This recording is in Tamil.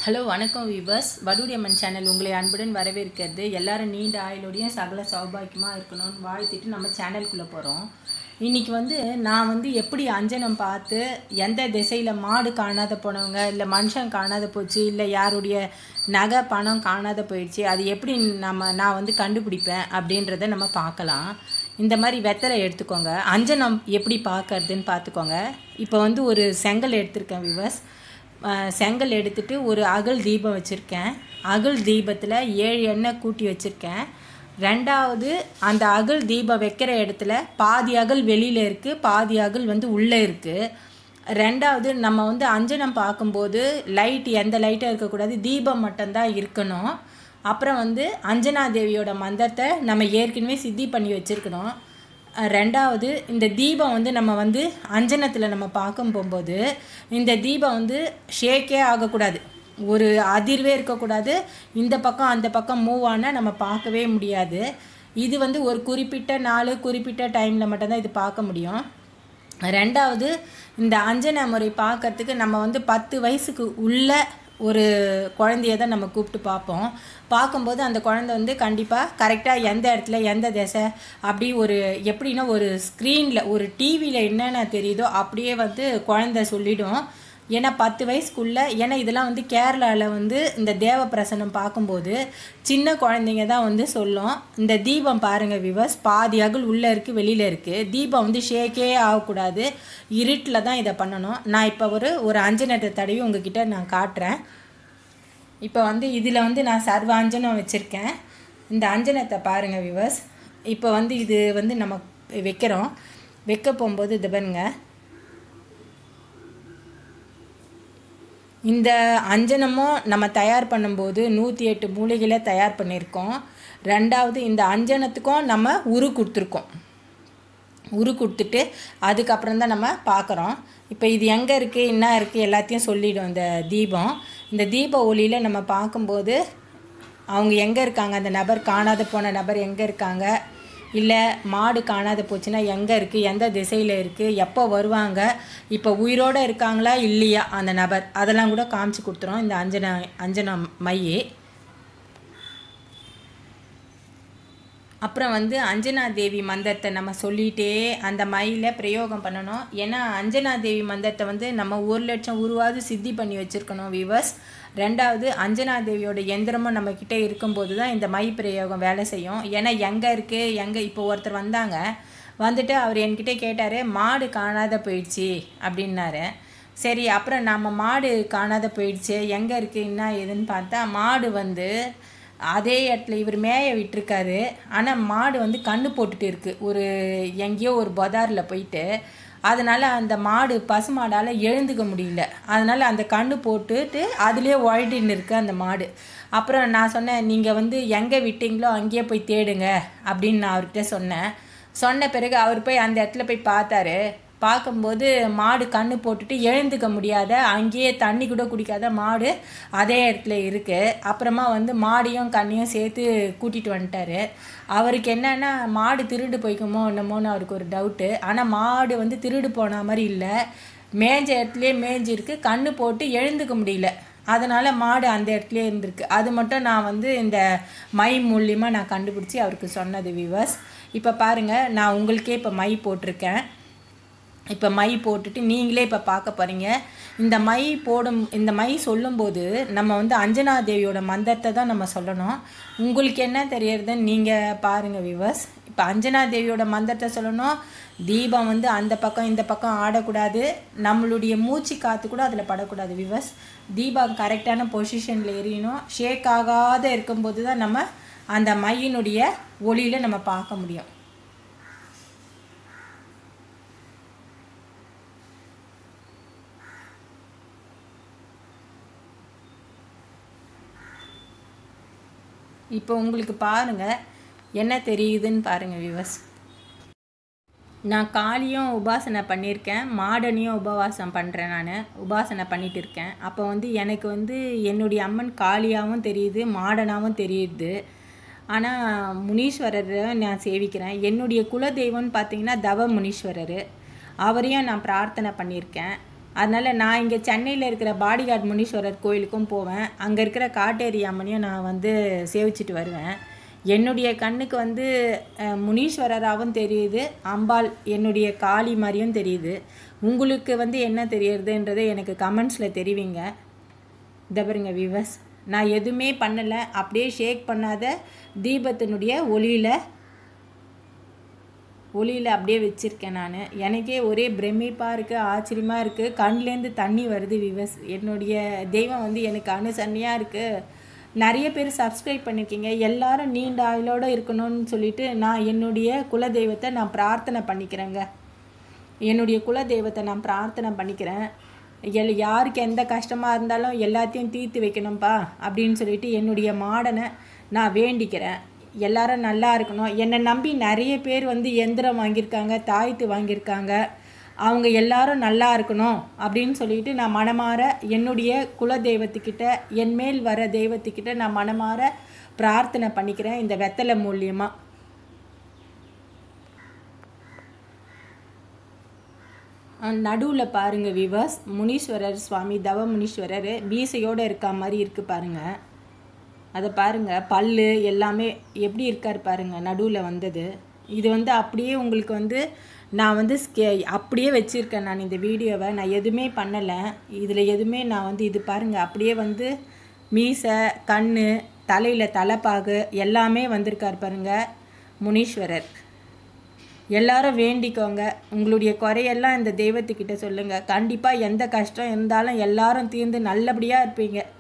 ஹலோ வணக்கம் விவர்ஸ் வடுடியம்மன் சேனல் உங்களை அன்புடன் வரவேற்கிறது எல்லாரும் நீண்ட ஆயுளோடையும் சகல சௌபாக்கியமாக இருக்கணும்னு வாழ்த்திட்டு நம்ம சேனலுக்குள்ளே போகிறோம் இன்றைக்கி வந்து நான் வந்து எப்படி அஞ்சனம் பார்த்து எந்த திசையில் மாடு காணாத போனவங்க இல்லை மனுஷன் காணாத போச்சு இல்லை யாருடைய நகை பணம் காணாத போயிடுச்சு அது எப்படி நம்ம நான் வந்து கண்டுபிடிப்பேன் அப்படின்றத நம்ம பார்க்கலாம் இந்த மாதிரி வெத்தலை எடுத்துக்கோங்க அஞ்சனம் எப்படி பார்க்கறதுன்னு பார்த்துக்கோங்க இப்போ வந்து ஒரு செங்கல் எடுத்திருக்கேன் விவர்ஸ் அஹ் செங்கல் எடுத்துட்டு ஒரு அகல் தீபம் வச்சுருக்கேன் அகல் தீபத்தில் ஏழு எண்ணெய் கூட்டி வச்சுருக்கேன் ரெண்டாவது அந்த அகல் தீபம் வைக்கிற இடத்துல பாதி அகல் வெளியில் இருக்குது பாதி அகல் வந்து உள்ளே இருக்குது ரெண்டாவது நம்ம வந்து அஞ்சனம் பார்க்கும்போது லைட் எந்த லைட்டும் இருக்கக்கூடாது தீபம் மட்டும்தான் இருக்கணும் அப்புறம் வந்து அஞ்சனா தேவியோட மந்திரத்தை நம்ம ஏற்கனவே சித்தி பண்ணி வச்சுருக்கணும் அஹ் ரெண்டாவது இந்த தீபம் வந்து நம்ம வந்து அஞ்சனத்தில் நம்ம பார்க்கும் போகும்போது இந்த தீபம் வந்து ஷேக்கே ஆகக்கூடாது ஒரு அதிர்வே இருக்கக்கூடாது இந்த பக்கம் அந்த பக்கம் மூவ் ஆனால் நம்ம பார்க்கவே முடியாது இது வந்து ஒரு குறிப்பிட்ட நாள் குறிப்பிட்ட டைமில் மட்டும்தான் இது பார்க்க முடியும் ரெண்டாவது இந்த அஞ்சனை முறை பார்க்கறதுக்கு நம்ம வந்து பத்து வயசுக்கு உள்ள ஒரு குழந்தைய தான் நம்ம கூப்பிட்டு பார்ப்போம் பார்க்கும்போது அந்த குழந்தை வந்து கண்டிப்பாக கரெக்டாக எந்த இடத்துல எந்த திசை அப்படி ஒரு எப்படின்னா ஒரு ஸ்க்ரீனில் ஒரு டிவியில் என்னென்ன தெரியுதோ அப்படியே வந்து குழந்தை சொல்லிடும் ஏன்னா பத்து வயசுக்குள்ளே ஏன்னா இதெல்லாம் வந்து கேரளாவில் வந்து இந்த தேவ பிரசனம் பார்க்கும்போது சின்ன குழந்தைங்க தான் வந்து சொல்லும் இந்த தீபம் பாருங்கள் விவஸ் பாதி அகல் உள்ளே இருக்குது வெளியில் இருக்குது தீபம் வந்து ஷேக்கே ஆகக்கூடாது இருட்டில் தான் இதை பண்ணணும் நான் இப்போ ஒரு ஒரு அஞ்சனத்தை தடவி உங்ககிட்ட நான் காட்டுறேன் இப்போ வந்து இதில் வந்து நான் சர்வ அஞ்சனம் வச்சுருக்கேன் இந்த அஞ்சனத்தை பாருங்கள் விவஸ் இப்போ வந்து இது வந்து நம்ம வைக்கிறோம் வைக்க போகும்போது இது பாருங்க இந்த அஞ்சனமும் நம்ம தயார் பண்ணும்போது நூற்றி எட்டு மூலிகைகளை தயார் பண்ணியிருக்கோம் ரெண்டாவது இந்த அஞ்சனத்துக்கும் நம்ம உரு கொடுத்துருக்கோம் உரு கொடுத்துட்டு அதுக்கப்புறம் தான் நம்ம பார்க்குறோம் இப்போ இது எங்கே இருக்குது என்ன இருக்குது எல்லாத்தையும் சொல்லிடும் இந்த தீபம் இந்த தீப ஒளியில் நம்ம பார்க்கும்போது அவங்க எங்கே இருக்காங்க அந்த நபர் காணாத போன நபர் எங்கே இருக்காங்க இல்லை மாடு காணாத போச்சுன்னா எங்கே இருக்குது எந்த திசையில் இருக்குது எப்போ வருவாங்க இப்போ உயிரோடு இருக்காங்களா இல்லையா அந்த நபர் அதெல்லாம் கூட காமிச்சு கொடுத்துரும் இந்த அஞ்சனா அஞ்சனா மையே அப்புறம் வந்து அஞ்சனா தேவி மந்திரத்தை நம்ம சொல்லிகிட்டே அந்த மயில பிரயோகம் பண்ணணும் ஏன்னா அஞ்சனா தேவி மந்திரத்தை வந்து நம்ம ஒரு லட்சம் உருவாவது சித்தி பண்ணி வச்சுருக்கணும் விவர்ஸ் ரெண்டாவது அஞ்சனா தேவியோட எந்திரமும் நம்மக்கிட்ட இருக்கும்போது தான் இந்த மை பிரயோகம் வேலை செய்யும் ஏன்னா எங்கே இருக்குது எங்கே இப்போ ஒருத்தர் வந்தாங்க வந்துட்டு அவர் என்கிட்ட கேட்டார் மாடு காணாத போயிடுச்சு அப்படின்னாரு சரி அப்புறம் நம்ம மாடு காணாத போயிடுச்சு எங்கே இருக்குது என்ன ஏதுன்னு பார்த்தா மாடு வந்து அதே இடத்துல இவர் மேய விட்டுருக்காரு ஆனால் மாடு வந்து கண்ணு போட்டுட்டு இருக்குது ஒரு எங்கேயோ ஒரு பதாரில் போயிட்டு அதனால் அந்த மாடு பசுமாடால் எழுந்துக்க முடியல அதனால் அந்த கண்ணு போட்டுட்டு அதுலேயே உழட்டின்னு இருக்கு அந்த மாடு அப்புறம் நான் சொன்னேன் நீங்கள் வந்து எங்கே விட்டீங்களோ அங்கேயே போய் தேடுங்க அப்படின்னு நான் அவர்கிட்ட சொன்னேன் சொன்ன பிறகு அவர் போய் அந்த இடத்துல போய் பார்த்தாரு பார்க்கும்போது மாடு கண்ணு போட்டுட்டு எழுந்துக்க முடியாத அங்கேயே தண்ணி கூட குடிக்காத மாடு அதே இடத்துல இருக்குது அப்புறமா வந்து மாடையும் கண்ணையும் சேர்த்து கூட்டிகிட்டு வந்துட்டாரு அவருக்கு என்னென்னா மாடு திருடு போய்க்குமோ என்னமோன்னு அவருக்கு ஒரு டவுட்டு ஆனால் மாடு வந்து திருடு போன மாதிரி இல்லை மேஞ்ச இடத்துலையே மேய்ஞ்சிருக்கு கண்ணு போட்டு எழுந்துக்க முடியல அதனால் மாடு அந்த இடத்துலையே இருந்திருக்கு அது மட்டும் நான் வந்து இந்த மை மூலியமாக நான் கண்டுபிடிச்சி அவருக்கு சொன்னது விவர்ஸ் இப்போ பாருங்கள் நான் உங்களுக்கே இப்போ மை போட்டிருக்கேன் இப்போ மை போட்டுட்டு நீங்களே இப்போ பார்க்க போகிறீங்க இந்த மை போடும் இந்த மை சொல்லும்போது நம்ம வந்து அஞ்சனா தேவியோட மந்திரத்தை தான் நம்ம சொல்லணும் உங்களுக்கு என்ன தெரியறதுன்னு நீங்கள் பாருங்கள் விவர்ஸ் இப்போ அஞ்சனா தேவியோட மந்திரத்தை சொல்லணும் தீபம் வந்து அந்த பக்கம் இந்த பக்கம் ஆடக்கூடாது நம்மளுடைய மூச்சு காற்று கூட அதில் படக்கூடாது விவர்ஸ் தீபம் கரெக்டான பொசிஷனில் எரியணும் ஷேக் ஆகாத இருக்கும்போது தான் நம்ம அந்த மையினுடைய ஒளியில் நம்ம பார்க்க முடியும் இப்போ உங்களுக்கு பாருங்கள் என்ன தெரியுதுன்னு பாருங்கள் விவஸ் நான் காளியும் உபாசனை பண்ணியிருக்கேன் மாடனையும் உபவாசம் பண்ணுறேன் நான் உபாசனை பண்ணிட்டு இருக்கேன் அப்போ வந்து எனக்கு வந்து என்னுடைய அம்மன் காளியாகவும் தெரியுது மாடனாகவும் தெரியுது ஆனால் முனீஸ்வரரை நான் சேவிக்கிறேன் என்னுடைய குலதெய்வம்னு பார்த்தீங்கன்னா தவ முனீஸ்வரர் அவரையும் நான் பிரார்த்தனை பண்ணியிருக்கேன் அதனால் நான் இங்கே சென்னையில் இருக்கிற பாடிகார்ட் முனீஸ்வரர் கோயிலுக்கும் போவேன் அங்கே இருக்கிற காட்டேரி அம்மனையும் நான் வந்து சேவிச்சிட்டு வருவேன் என்னுடைய கண்ணுக்கு வந்து அஹ், முனீஸ்வரராகவும் தெரியுது அம்பாள் என்னுடைய காளி மாதிரியும் தெரியுது உங்களுக்கு வந்து என்ன தெரியறதுன்றதை எனக்கு கமெண்ட்ஸில் தெரிவிங்க இதை பாருங்க விவஸ் நான் எதுவுமே பண்ணலை அப்படியே ஷேக் பண்ணாத தீபத்தினுடைய ஒளியில் ஒளியில் அப்படியே வச்சுருக்கேன் நான் எனக்கே ஒரே பிரமிப்பாக இருக்குது ஆச்சரியமாக இருக்குது கண்லேருந்து தண்ணி வருது விவஸ் என்னுடைய தெய்வம் வந்து எனக்கு அனுசரணையாக இருக்குது நிறைய பேர் சப்ஸ்கிரைப் பண்ணியிருக்கீங்க எல்லாரும் நீண்ட ஆயுளோடு இருக்கணும்னு சொல்லிட்டு நான் என்னுடைய குல தெய்வத்தை நான் பிரார்த்தனை பண்ணிக்கிறேங்க என்னுடைய குல தெய்வத்தை நான் பிரார்த்தனை பண்ணிக்கிறேன் எல் யாருக்கு எந்த கஷ்டமாக இருந்தாலும் எல்லாத்தையும் தீர்த்து வைக்கணும்ப்பா அப்படின்னு சொல்லிட்டு என்னுடைய மாடனை நான் வேண்டிக்கிறேன் எல்லாரும் நல்லா இருக்கணும் என்னை நம்பி நிறைய பேர் வந்து எந்திரம் வாங்கியிருக்காங்க தாய்த்து வாங்கியிருக்காங்க அவங்க எல்லாரும் நல்லா இருக்கணும் அப்படின்னு சொல்லிட்டு நான் மனமாற என்னுடைய குல தெய்வத்துக்கிட்ட என் மேல் வர தெய்வத்துக்கிட்ட நான் மனமாற பிரார்த்தனை பண்ணிக்கிறேன் இந்த வெத்தலை மூலியமாக நடுவில் பாருங்க விவாஸ் முனீஸ்வரர் சுவாமி தவ முனீஸ்வரர் மீசையோடு இருக்க மாதிரி இருக்குது பாருங்க அதை பாருங்க பல்லு எல்லாமே எப்படி இருக்கார் பாருங்க நடுவில் வந்தது இது வந்து அப்படியே உங்களுக்கு வந்து நான் வந்து ஸ்கே அப்படியே வச்சுருக்கேன் நான் இந்த வீடியோவை நான் எதுவுமே பண்ணலை இதில் எதுவுமே நான் வந்து இது பாருங்க அப்படியே வந்து மீசை கண் தலையில் தலைப்பாகு எல்லாமே வந்திருக்கார் பாருங்க முனீஸ்வரர் எல்லாரும் வேண்டிக்கோங்க உங்களுடைய குறையெல்லாம் இந்த தெய்வத்துக்கிட்ட சொல்லுங்கள் கண்டிப்பாக எந்த கஷ்டம் இருந்தாலும் எல்லாரும் தீர்ந்து நல்லபடியாக இருப்பீங்க